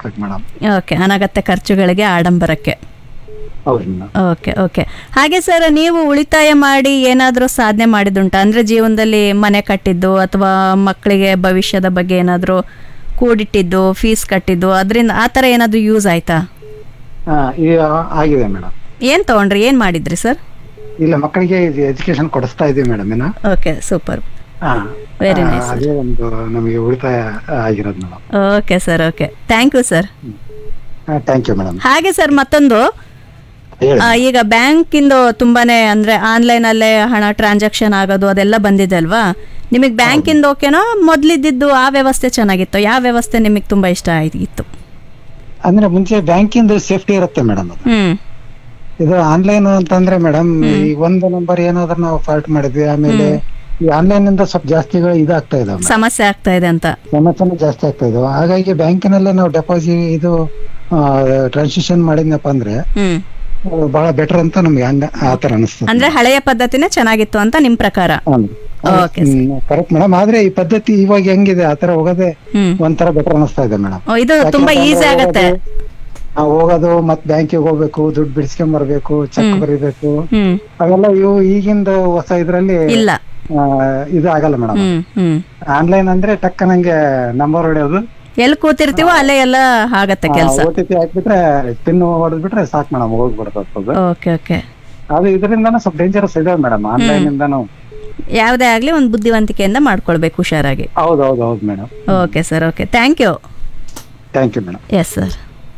ಹಾಕ್ಬೇಕು madam okay ಅನಗತ್ಯ ಖರ್ಚುಗಳಿಗೆ ಆಡಂಬರಕ್ಕೆ ಹೌದು ಮೇಡಮ್ ಓಕೆ ಓಕೆ ಹಾಗೆ ಸರ್ ನೀವು ಉಳಿತಾಯ ಮಾಡಿ ಏನಾದರೂ ಸಾಧನೆ ಮಾಡಿದುಂಟಾ ಅಂದರೆ ಜೀವನದಲ್ಲಿ ಮನೆ ಕಟ್ಟಿದ್ದು ಅಥವಾ ಮಕ್ಕಳಿಗೆ ಭವಿಷ್ಯದ ಬಗ್ಗೆ ಏನಾದರೂ ಕೂಡಿಟ್ಟಿದ್ದು ಫೀಸ್ ಕಟ್ಟಿದ್ದು ಅದರಿಂದ ಆ ಥರ ಏನಾದರೂ ಯೂಸ್ ಆಯ್ತಾ ಹಾ ಈಗ ಆಗಿದೆ ಮೇಡಮ್ ಏನು ತೊಗೊಂಡ್ರಿ ಏನು ಮಾಡಿದ್ರಿ ಸರ್ ಇಲ್ಲ ಮಕ್ಕಳಿಗೆ ಎಜುಕೇಶನ್ ಕೊಡಿಸ್ತಾ ಇದೀವಿ ಮೇಡಮ್ ಇನ್ನ ಓಕೆ ಸೂಪರ್ ಹಾ Very ಆ, nice, sir. ಅದೇ ಒಂದು ನಮಗೆ ಉಳಿತಾಯ ಆಗಿರೋದು madam okay sir okay thank you sir thank you madam ಹಾಗೆ ಸರ್ ಮತ್ತೊಂದು ಹೇಳಿ ಆ, ಈಗ ಬ್ಯಾಂಕಿಂದು ತುಂಬಾನೇ ಅಂದ್ರೆ ಆನ್ಲೈನ್ ಅಲ್ಲೇ ಹಣ ಟ್ರಾನ್ಸಾಕ್ಷನ್ ಆಗೋದು ಅದೆಲ್ಲ ಬಂದಿದೆ ಅಲ್ವಾ ನಿಮಗೆ ಬ್ಯಾಂಕಿಂದ ಓಕೆನೋ ಮೊದ್ಲಿದ್ದಿದ್ದು ಆ ವ್ಯವಸ್ಥೆ ಚೆನ್ನಾಗಿತ್ತು ಯಾವ ವ್ಯವಸ್ಥೆ ನಿಮಗೆ ತುಂಬಾ ಇಷ್ಟ ಆಗಿತ್ತು ಅಂದ್ರೆ ಮುಂಚೆ ಬ್ಯಾಂಕಿಂದ ಸೇಫ್ಟಿ ಇರುತ್ತೆ ಮೇಡಮ್ ಅದು ಹ್ಮ್ ಇದು ಆನ್ಲೈನ್ ಅಂತಂದ್ರೆ ಮೇಡಮ್ ಈ ಒಂದು ನಂಬರ್ ಏನಾದ್ರೂ ನಾವು ಫಾಲ್ಟ್ ಮಾಡಿದ್ವಿ ಆಮೇಲೆ ಈ ಆನ್ಲೈನ್ ಇಂದ ಸ್ವಲ್ಪ ಜಾಸ್ತಿ ಇದಾಗ್ತಾ ಇದಾವೆ ಸಮಸ್ಯೆ ಆಗ್ತಾ ಇದೆ ಅಂತ ಸಮಸ್ಯೆನೂ ಜಾಸ್ತಿ ಆಗ್ತಾ ಇದಾವೆ ಹಾಗಾಗಿ ಬ್ಯಾಂಕಿನಲ್ಲೇ ನಾವು ಡೆಪಾಸಿಟ್ ಇದು ಟ್ರಾನ್ಸಾಕ್ಷನ್ ಮಾಡಿದ್ನಪ್ಪ ಅಂದ್ರೆ ಹ್ಮ್ ಅದು ಬಹಳ ಬೆಟರ್ ಅಂತ ನಮ್ಗೆ ಹಂಗ ಆತರ ಅನಿಸ್ತದೆ ಅಂದ್ರೆ ಹಳೆಯ ಪದ್ಧತಿನೇ ಚೆನ್ನಾಗಿತ್ತು ಅಂತ ನಿಮ್ ಪ್ರಕಾರ Okay, ಕರೆಕ್ಟ್ ಮೇಡಮ್ ಆದ್ರೆ ಈ ಪದ್ಧತಿ ಇವಾಗ ಹೆಂಗಿದೆ ಆತರ ಹೋಗೋದೇ ಹ್ಮ್ ಒಂಥರ ಬೆಟರ್ ಅನಿಸ್ತಾ ಇದೆ ಮೇಡಮ್ ಓ, ಇದು ತುಂಬಾ ಈಸಿ ಆಗತ್ತೆ ನಾವು ಹೋಗೋದು ಮತ್ ಬ್ಯಾಂಕಿಗೆ ಹೋಗ್ಬೇಕು ದುಡ್ಡು ಬಿಡಿಸ್ಕೊಂಡ್ ಬರ್ಬೇಕು ಚೆಕ್ ಬರೀಬೇಕು ಹ್ಮ್ ಅವೆಲ್ಲ ಇವು ಈಗಿಂದ ಹೊಸ ಇದ್ರಲ್ಲಿ ಇಲ್ಲ ಆ, ಇದು ಆಗಲ್ಲ ಮೇಡಮ್ ಹ್ಮ್ ಹ್ಮ್ ಆನ್ಲೈನ್ ಅಂದ್ರೆ ಟಕ್ಕ ನಂಗೆ ನಂಬರ್ ಹೊಡೆಯೋದು ಎಲ್ಲಿ ಕೂತಿರ್ತೀವೋ ಅಲ್ಲೇ ಎಲ್ಲ ಆಗತ್ತೆ ಕೆಲಸ ಓ ಟಿ ಪಿ ಹಾಕ್ಬಿಟ್ರೆ ಪಿನ್ ಹೊಡೆದ್ಬಿಟ್ರೆ ಸಾಕು ಮೇಡಮ್ ಹೋಗ್ಬಿಡ್ತದೆ ಓಕೆ ಓಕೆ ಅದು ಇದರಿಂದಾನು ಸ್ವಲ್ಪ ಡೇಂಜರಸ್ ಇದೆ ಮೇಡಮ್ ಆನ್ಲೈನ್ ಇಂದಾನು ಯಾವುದೇ ಆಗ್ಲಿ ಒಂದು ಬುದ್ಧಿವಂತಿಕೆಯಿಂದ ಮಾಡ್ಕೊಳ್ಬೇಕು ಹುಷಾರಾಗಿ ಹೌದು ಹೌದು ಹೌದು madam okay sir okay thank you thank you madam yes sir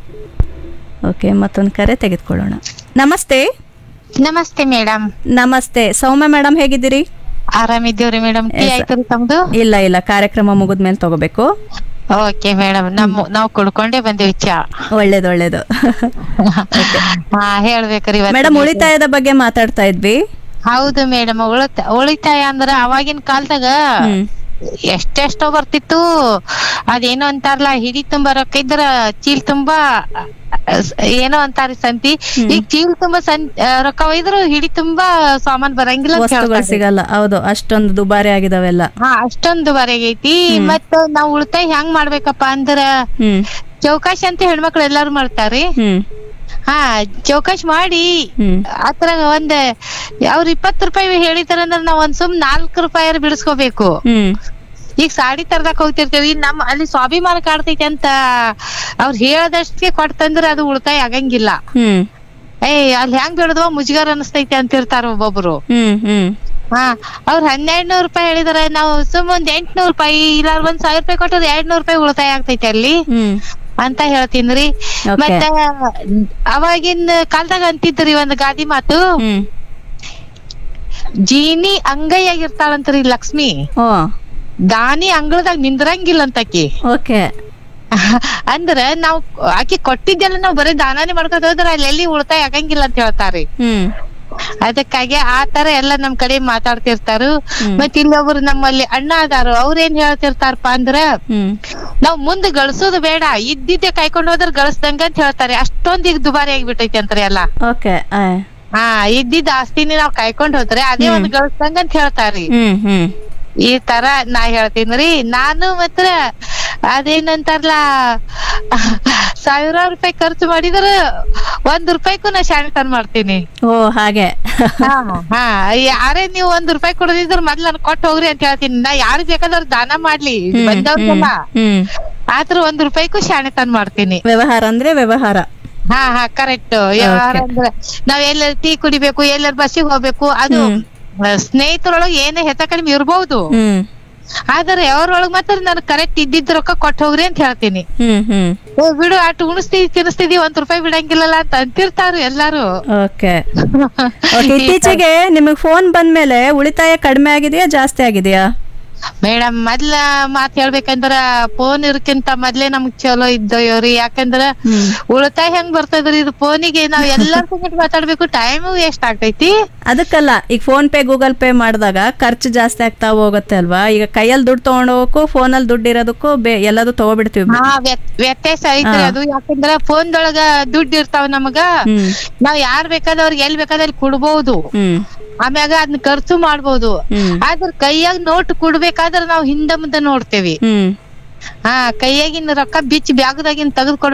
okay ಮತ್ತೊಂದು ಕರೆ ತೆಗೆದುಕೊಳ್ಳೋಣ ನಮಸ್ತೆ ನಮಸ್ತೆ ಮೇಡಮ್ ನಮಸ್ತೆ ಸೌಮ್ಯ ಮೇಡಮ್ ಹೇಗಿದ್ದೀರಿ ಆರಾಮಿದ್ದೀವ್ರಿ ಮೇಡಮ್ ಟೀ Yes, sir. ಆಯ್ತು ತಮ್ದು ಇಲ್ಲ ಇಲ್ಲ ಕಾರ್ಯಕ್ರಮ ಮುಗಿದ್ಮೇಲೆ ತಗೋಬೇಕು ಓಕೆ ಮೇಡಮ್ ನಮ್ಮ ನಾವು ಕುಡ್ಕೊಂಡೇ ಬಂದಿವಿ ಚಾ ಒಳ್ಳೇದು ಒಳ್ಳೇದು ಹಾ ಹೇಳ್ಬೇಕ್ರಿ ಇವತ್ತು ಮೇಡಮ್ ಉಳಿತಾಯದ ಬಗ್ಗೆ ಮಾತಾಡ್ತಾ ಇದ್ವಿ ಹೌದು ಮೇಡಮ್ ಉಳಿತಾಯ ಉಳಿತಾಯ ಅಂದ್ರ ಅವಾಗಿನ ಕಾಲದಾಗ ಹ್ಮ್ ಎಷ್ಟೆಷ್ಟೋ ಬರ್ತಿತ್ತು ಅದೇನೋ ಅಂತಾರಲ್ಲ ಹಿಡಿ ತುಂಬಾ ರೊಕ್ಕ ಇದ್ರ ಚೀಲ್ ತುಂಬಾ ಅಹ್, ಏನೋ ಅಂತಾರಿ ಸಂತಿ ಈಗ ಚೀಲ್ ತುಂಬಾ ಸಂ ಆ, ರೊಕ್ಕ ಒಯ್ದ್ರು ಹಿಡಿ ತುಂಬಾ ಸಾಮಾನ್ ಬರಂಗಿಲ್ಲ ಅಂತ ವಸ್ತುಗಳು ಹೇಳ್ತಾರೆ. ಸಿಗಲ್ಲ ಹೌದು ಅಷ್ಟೊಂದು ದುಬಾರಿ ಆಗಿದಾವೆಲ್ಲ ಹಾ ಅಷ್ಟೊಂದು ಬರೆಗೈತಿ ಮತ್ತ ನಾವ್ ಉಳಿತಾಯ ಹೆಂಗ್ ಮಾಡ್ಬೇಕಪ್ಪ ಅಂದ್ರ ಹ್ಮ್ ಚೌಕಾಶಿ ಅಂತ ಹೆಣ್ಮಕ್ಳು ಎಲ್ಲಾರು ಮಾಡ್ತಾರಿ ಹ್ಮ್ ಹಾ ಚೌಕಾಶ್ ಮಾಡಿ ಹ್ಮ್ ಆತರ ಒಂದ್ ಅವ್ರ ಇಪ್ಪತ್ ರೂಪಾಯಿ ಹೇಳಿದಾರಂದ್ರ ನಾವ್ ಒಂದ್ ಸುಮ್ ನಾಲ್ಕು ರೂಪಾಯಿ ಬಿಡಿಸ್ಕೋಬೇಕು ಹ್ಮ್ ಈಗ ಸಾಡಿ ತರದಕ್ ಹೋಗ್ತಿರ್ತೇವಿ ನಮ್ ಅಲ್ಲಿ ಸ್ವಾಭಿಮಾನ ಕಾಡ್ತೈತಿ ಅಂತ ಅವ್ರ ಹೇಳದಷ್ಟಕ್ಕೆ ಕೊಡ್ತಂದ್ರ ಅದು ಉಳಿತಾಯ ಆಗಂಗಿಲ್ಲ ಹ್ಮ್ ಏ ಅಲ್ಲಿ ಹೆಂಗ್ ಬಿಡದ್ವ ಮುಜುಗರ ಅನಸ್ತೈತಿ ಅಂತಿರ್ತಾರ ಒಬ್ಬೊಬ್ರು ಹ್ಮ್ ಹ್ಮ್ ಹಾ ಅವ್ರ ಹನ್ನೆರಡ್ ನೂರ್ ರೂಪಾಯಿ ಹೇಳಿದಾರೆ ನಾವು ಸುಮ್ ಒಂದ್ ಎಂಟ್ನೂರ್ ರೂಪಾಯಿ ಇಲ್ಲ ಒಂದ್ ಸಾವಿರ ರೂಪಾಯಿ ಕೊಟ್ಟರೆ ಎರಡ್ ನೂರ್ ರೂಪಾಯಿ ಉಳಿತಾಯ ಆಗ್ತೈತಿ ಅಲ್ಲಿ ಹ್ಮ್ ಅಂತ ಹೇಳ್ತೀನ್ರಿ Okay. ಮತ್ತ ಅವಾಗಿನ ಕಾಲದಾಗ ಅಂತಿದ್ರಿ ಒಂದ್ ಗಾದಿ ಮಾತು ಹ್ಮ್ ಜೀನಿ ಅಂಗೈಯಾಗಿರ್ತಾಳಂತ್ರಿ ಲಕ್ಷ್ಮಿ ಓ ದಾನಿ ಅಂಗಳದಾಗ ನಿಂದ್ರಂಗಿಲ್ಲ ಅಂತಕಿ ಓಕೆ ಅಂದ್ರ ನಾವ್ ಆಕಿ ಕೊಟ್ಟಿದ್ದೆಲ್ಲ ನಾವ್ ಬರೀ ದಾನಾನೇ ಮಾಡ್ಕೊತ ಹೋದ್ರ ಅಲ್ಲಿ ಎಲ್ಲಿ ಉಳಿತಾಯ ಆಗಂಗಿಲ್ಲ ಅಂತ ಹೇಳ್ತಾರಿ ಹ್ಮ್ ಅದಕ್ಕಾಗಿ ಆ ತರ ಎಲ್ಲ ನಮ್ ಕಡೆ ಮಾತಾಡ್ತಿರ್ತಾರು ಮತ್ ಇಲ್ಲೊಬ್ರು ನಮ್ಮಲ್ಲಿ ಅಣ್ಣ ಅದಾರು ಅವ್ರೇನ್ ಹೇಳ್ತಿರ್ತಾರಪ್ಪ ಅಂದ್ರ ಹ್ಮ್ ನಾವ್ ಮುಂದ್ ಗಳಿಸೋದು ಬೇಡ ಇದ್ದಿದ್ದೆ ಕಾಯ್ಕೊಂಡ್ ಹೋದ್ರ ಗಳಿಸ್ದಂಗ ಅಂತ ಹೇಳ್ತಾರೆ ಅಷ್ಟೊಂದ್ ಈಗ ದುಬಾರಿ ಆಗಿಬಿಟ್ಟೈತಿ ಅಂತಾರೆ ಎಲ್ಲ ಓಕೆ ಹಾ ಇದ್ದಿದ್ದ ಆಸ್ತಿನಿ ನಾವ್ ಕಾಯ್ಕೊಂಡ್ ಹೋದ್ರೆ ಅದೇ ಒಂದ್ ಗಳಿಸ್ದಂಗ ಅಂತ ಹೇಳ್ತಾರಿ ಹ್ಮ್ ಹ್ಮ್ ಈ ತರ ನಾ ಹೇಳ್ತೀನ್ರಿ ನಾನು ಮಾತ್ರ ಅದೇನಂತಾರಲ್ಲ ಸಾವಿರಾರು ರೂಪಾಯಿ ಖರ್ಚು ಮಾಡಿದ್ರ ಒಂದ್ ರೂಪಾಯಿಗೂ ನಾ ಶಾಣಿತನ ಮಾಡ್ತೀನಿ ಓ ಹಾಗೆ ಹಾ ಹಾ ಯಾರೇ ನೀವು ಒಂದ್ ರೂಪಾಯಿ ಕೊಡದಿದ್ರ ಮೊದ್ಲ ನನ್ ಕೊಟ್ಟು ಹೋಗ್ರಿ ಅಂತ ಹೇಳ್ತೀನಿ ನಾ ಯಾರು ಬೇಕಾದವ್ರು ದಾನ ಮಾಡ್ಲಿ ಹ್ಮ್, ಬಂದವ್ರಿಗೆಲ್ಲ ಹ್ಮ್ ಆದ್ರ ಒಂದ್ ರೂಪಾಯಿಗೂ ಶಾಣಿತನ ಮಾಡ್ತೀನಿ ವ್ಯವಹಾರ ಅಂದ್ರೆ ವ್ಯವಹಾರ ಹಾ ಹಾ ಕರೆಕ್ಟ್ ವ್ಯವಹಾರ ಅಂದ್ರೆ ನಾವ್ ಎಲ್ಲರ ಟೀ ಕುಡಿಬೇಕು ಎಲ್ಲರ ಬಸ್ಸಿಗೆ ಹೋಗ್ಬೇಕು ಅದು ಸ್ನೇಹಿತರೊಳಗ್ ಏನೇ ಹೆಚ್ಚ ಕಡಿಮೆ ಇರ್ಬಹುದು ಹ್ಮ್ ಆದ್ರೆ ಅವ್ರೊಳಗ್ ಮಾತ್ರ ನಾನು ಕರೆಕ್ಟ್ ಇದ್ದಿದ್ ರೊಕ್ಕ ಕೊಟ್ಟು ಹೋಗ್ರಿ ಅಂತ ಹೇಳ್ತೀನಿ ಹ್ಮ್ ಹ್ಮ್ ಏ ಬಿಡು ಅಟ್ ಉಣಿಸ್ತೀವಿ ತಿನ್ನಿಸ್ತಿದೀವಿ ಒಂದ್ ರೂಪಾಯಿ ಬಿಡಂಗಿಲ್ಲಲ್ಲ ಅಂತ ಅಂತಿರ್ತಾರು ಎಲ್ಲಾರು ಓಕೆ ಓಕೆ ಇತ್ತೀಚೆಗೆ ನಿಮಗೆ ಫೋನ್ ಬಂದ್ಮೇಲೆ ಉಳಿತಾಯ ಕಡಿಮೆ ಆಗಿದೆಯಾ ಜಾಸ್ತಿ ಆಗಿದೆಯಾ ಮೇಡಮ್ ಮೊದ್ಲ ಮಾತ್ ಹೇಳ್ಬೇಕಂದ್ರ ಫೋನ್ ಇರ್ಕಿಂತ ಮೊದ್ಲೇ ನಮ್ಗ್ ಚಲೋ ಇದ್ದವ್ರಿ ಯಾಕಂದ್ರ ಉಳಿತಾಯ ಹೆಂಗ್ ಬರ್ತದ್ರಿ ಇದು ಫೋನಿಗೆ ನಾವ್ ಎಲ್ಲಾರ್ ಸಂಗಟ ಮಾತಾಡ್ಬೇಕು ಟೈಮ್ ವೇಸ್ಟ್ ಆಗ್ತೈತಿ ಅದಕ್ಕಲ್ಲ ಈಗ ಫೋನ್ ಪೇ ಗೂಗಲ್ ಪೇ ಮಾಡಿದಾಗ ಖರ್ಚು ಜಾಸ್ತಿ ಆಗ್ತಾ ಹೋಗುತ್ತೆ ಅಲ್ವಾ ಈಗ ಕೈಯಲ್ಲಿ ದುಡ್ಡು ತಗೊಂಡು ಹೋಗಕ್ಕೂ ಫೋನಲ್ಲಿ ದುಡ್ಡು ಇರೋದಕ್ಕೂ ಬೇ ಎಲ್ಲದೂ ತಗೋಬಿಡ್ತೀವಿ ಹಾ ವ್ಯತ್- ವ್ಯತ್ಯಾಸ ಐತ್ರಿ ಅದು ಯಾಕಂದ್ರ ಫೋನ್ದೊಳಗ ದುಡ್ಡು ಇರ್ತಾವ ನಮಗ ಹ್ಮ್ ನಾವ್ ಯಾರ್ ಬೇಕಾದವ್ರಿಗೆ ಎಲ್ ಬೇಕಾದಲ್ಲಿ ಕೊಡ್ಬೋದು ಹ್ಮ್ ಆಮ್ಯಾಗ ಅದನ್ನ ಖರ್ಚು ಮಾಡ್ಬೋದು ಹ್ಮ್ ಆದ್ರ ಕೈಯಾಗ ನೋಟ್ ಕೊಡ್ಬೇಕಾದ್ರ ನಾವ್ ಹಿಂದ ಮುಂದೆ ನೋಡ್ತೇವಿ ಹ್ಮ್ ಹಾ ಕೈಯಾಗಿನ ರೊಕ್ಕ ಬಿಚ್ಚಿ ಬ್ಯಾಗ್ದಾಗಿನ್ ತೆಗೆದು